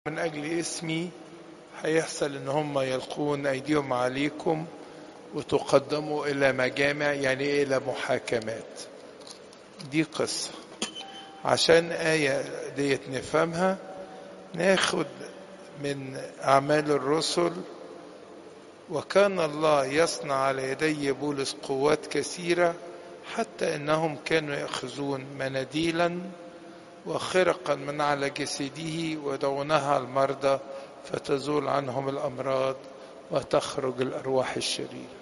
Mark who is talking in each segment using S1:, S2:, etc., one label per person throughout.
S1: من أجل اسمي هيحصل إن هم يلقون أيديهم عليكم وتقدموا إلى مجامع يعني إلى محاكمات دي قصة عشان آية ديت نفهمها ناخد من أعمال الرسل وكان الله يصنع على يدي بولس قوات كثيرة حتى إنهم كانوا يأخذون مناديلا وخرقا من على جسده ودونها المرضى فتزول عنهم الأمراض وتخرج الأرواح الشريرة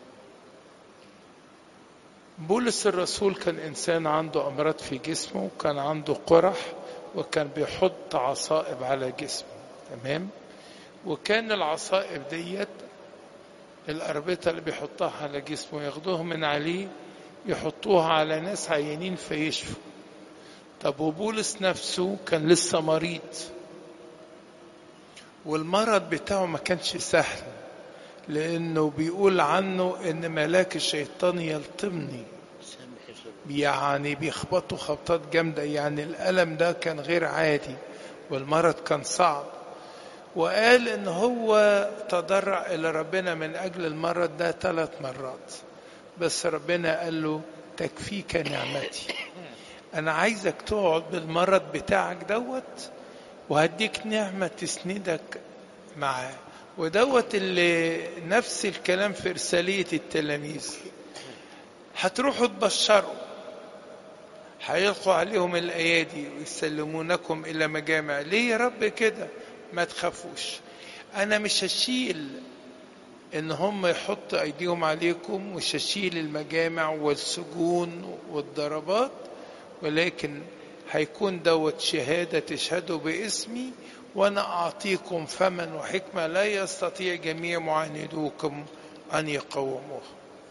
S1: بولس الرسول كان إنسان عنده أمراض في جسمه وكان عنده قرح وكان بيحط عصائب على جسمه تمام وكان العصائب ديت الأربطة اللي بيحطها على جسمه ياخدوها من عليه يحطوها على ناس عيانين فيشفوا طب وبولس نفسه كان لسه مريض والمرض بتاعه ما كانش سهل لانه بيقول عنه ان ملاك الشيطان يلطمني يعني بيخبطوا خبطات جامدة يعني الألم ده كان غير عادي والمرض كان صعب وقال ان هو تضرع الى ربنا من اجل المرض ده ثلاث مرات بس ربنا قال له تكفيك نعمتي انا عايزك تقعد بالمرض بتاعك دوت وهديك نعمة تسندك معاه ودوت اللي نفس الكلام في إرسالية التلاميذ هتروحوا تبشروا هيلقوا عليهم الأيادي ويسلمونكم إلى مجامع ليه يا رب كده ما تخافوش أنا مش هشيل إن هم يحطوا أيديهم عليكم مش هشيل المجامع والسجون والضربات ولكن هيكون دوت شهادة تشهدوا باسمي وأنا أعطيكم فما وحكمة لا يستطيع جميع معاندوكم أن يقوموها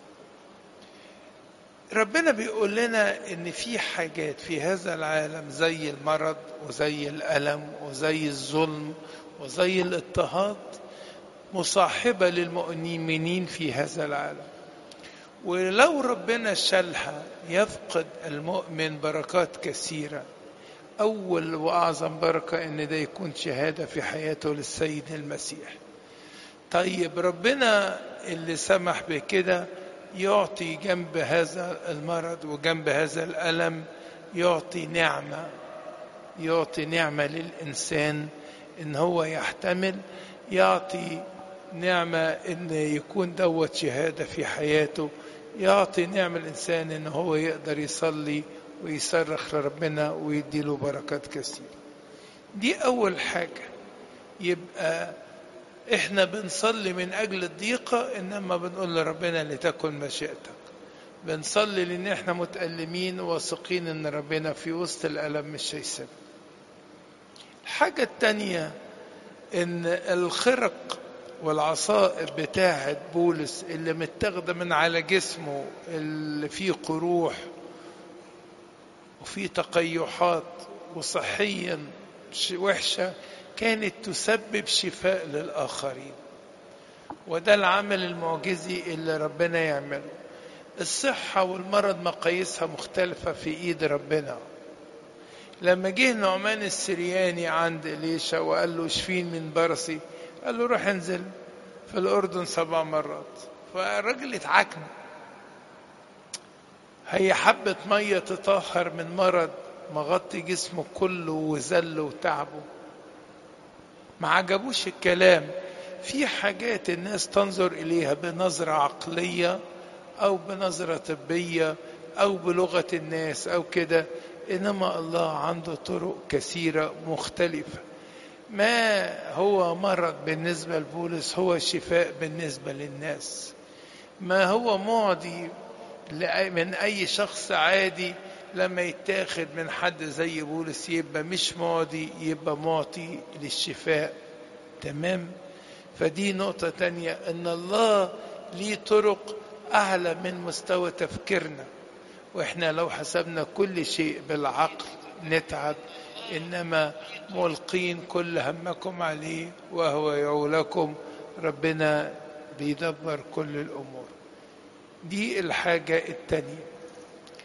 S1: ربنا بيقول لنا ان في حاجات في هذا العالم زي المرض وزي الالم وزي الظلم وزي الاضطهاد مصاحبه للمؤمنين في هذا العالم ولو ربنا شالها يفقد المؤمن بركات كثيره اول واعظم بركه ان ده يكون شهاده في حياته للسيد المسيح طيب ربنا اللي سمح بكده يعطي جنب هذا المرض وجنب هذا الالم يعطي نعمه يعطي نعمه للانسان ان هو يحتمل يعطي نعمه ان يكون دوت شهاده في حياته يعطي نعمه الانسان ان هو يقدر يصلي ويصرخ لربنا ويديله بركات كثيره دي اول حاجه يبقى احنا بنصلي من اجل الضيقه انما بنقول لربنا لتكن مشيئتك بنصلي لان احنا متألمين واثقين ان ربنا في وسط الالم مش هيسيبنا الحاجه التانيه ان الخرق والعصائب بتاعه بولس اللي متاخده من على جسمه اللي فيه قروح وفيه تقيحات وصحيا وحشه كانت تسبب شفاء للآخرين وده العمل المعجزي اللي ربنا يعمله الصحة والمرض مقاييسها مختلفة في إيد ربنا لما جه نعمان السرياني عند إليشا وقال له اشفين من برصي قال له روح انزل في الأردن سبع مرات فالراجل اتعكن هي حبة مية تطهر من مرض مغطي جسمه كله وذله وتعبه ما عجبوش الكلام في حاجات الناس تنظر إليها بنظرة عقلية أو بنظرة طبية أو بلغة الناس أو كده إنما الله عنده طرق كثيرة مختلفة ما هو مرض بالنسبة لبولس هو شفاء بالنسبة للناس ما هو معدي من أي شخص عادي لما يتاخد من حد زي بولس يبقى مش معدي يبقى معطي للشفاء تمام فدي نقطة تانية ان الله ليه طرق اعلى من مستوى تفكيرنا واحنا لو حسبنا كل شيء بالعقل نتعب انما ملقين كل همكم عليه وهو يعولكم ربنا بيدبر كل الامور دي الحاجة التانية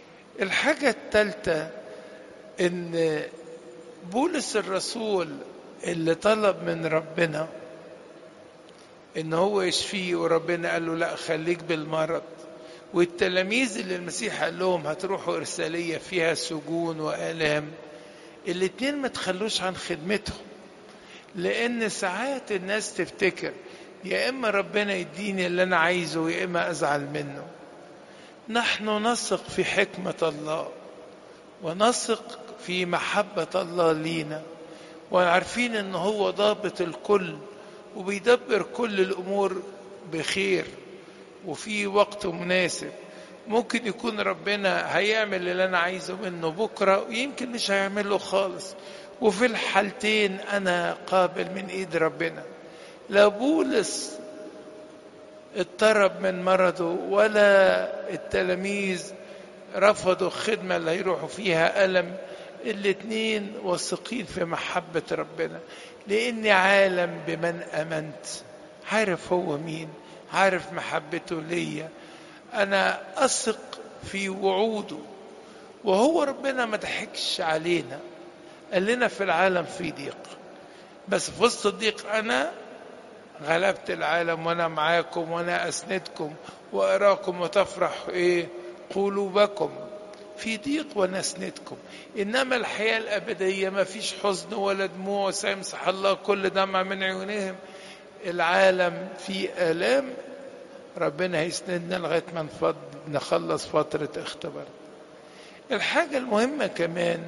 S1: الحاجة الثالثة إن بولس الرسول اللي طلب من ربنا ان هو يشفيه وربنا قال له لا خليك بالمرض والتلاميذ اللي المسيح قال لهم هتروحوا ارساليه فيها سجون والام الاتنين ما تخلوش عن خدمتهم لان ساعات الناس تفتكر يا اما ربنا يديني اللي انا عايزه يا اما ازعل منه نحن نثق في حكمه الله ونثق في محبه الله لينا وعارفين ان هو ضابط الكل وبيدبر كل الامور بخير وفي وقت مناسب ممكن يكون ربنا هيعمل اللي انا عايزه منه بكره ويمكن مش هيعمله خالص وفي الحالتين انا قابل من ايد ربنا لا بولس اضطرب من مرضه ولا التلاميذ رفضوا الخدمة اللي هيروحوا فيها ألم الاتنين واثقين في محبة ربنا لأني عالم بمن أمنت عارف هو مين عارف محبته ليا أنا أثق في وعوده وهو ربنا ما ضحكش علينا قال لنا في العالم في ضيق بس في وسط الضيق أنا غلبت العالم وأنا معاكم وأنا أسندكم وأراكم وتفرح إيه قلوبكم في ضيق ونسندكم إنما الحياة الأبدية ما فيش حزن ولا دموع سيمسح الله كل دمع من عيونهم العالم فيه آلام ربنا هيسندنا لغاية ما نفض نخلص فترة اختبار الحاجة المهمة كمان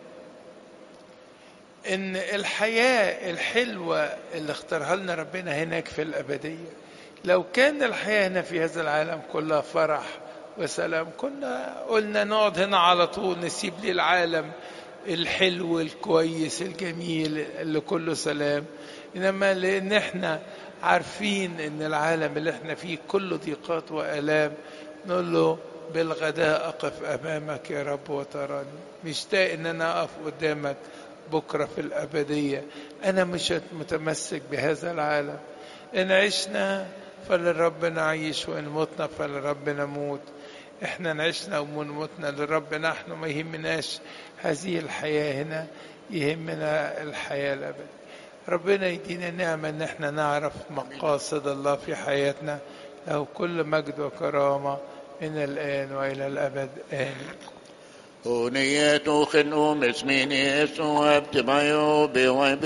S1: ان الحياة الحلوة اللي اختارها لنا ربنا هناك في الأبدية لو كان الحياة هنا في هذا العالم كلها فرح وسلام كنا قلنا نقعد هنا على طول نسيب لي العالم الحلو الكويس الجميل اللي كله سلام انما لان احنا عارفين ان العالم اللي احنا فيه كله ضيقات والام نقول له بالغداء اقف امامك يا رب وتراني مشتاق ان انا اقف قدامك بكره في الابديه انا مش متمسك بهذا العالم ان عشنا فللرب نعيش وان متنا فللرب نموت احنا نعيشنا وموتنا للرب نحن ما يهمناش هذه الحياة هنا يهمنا الحياة الأبدية ربنا يدينا نعمة ان احنا نعرف مقاصد الله في حياتنا له كل مجد وكرامة من الآن وإلى الأبد آمين
S2: ونيت خنوم اسمين يسوع بتبعيو بوعب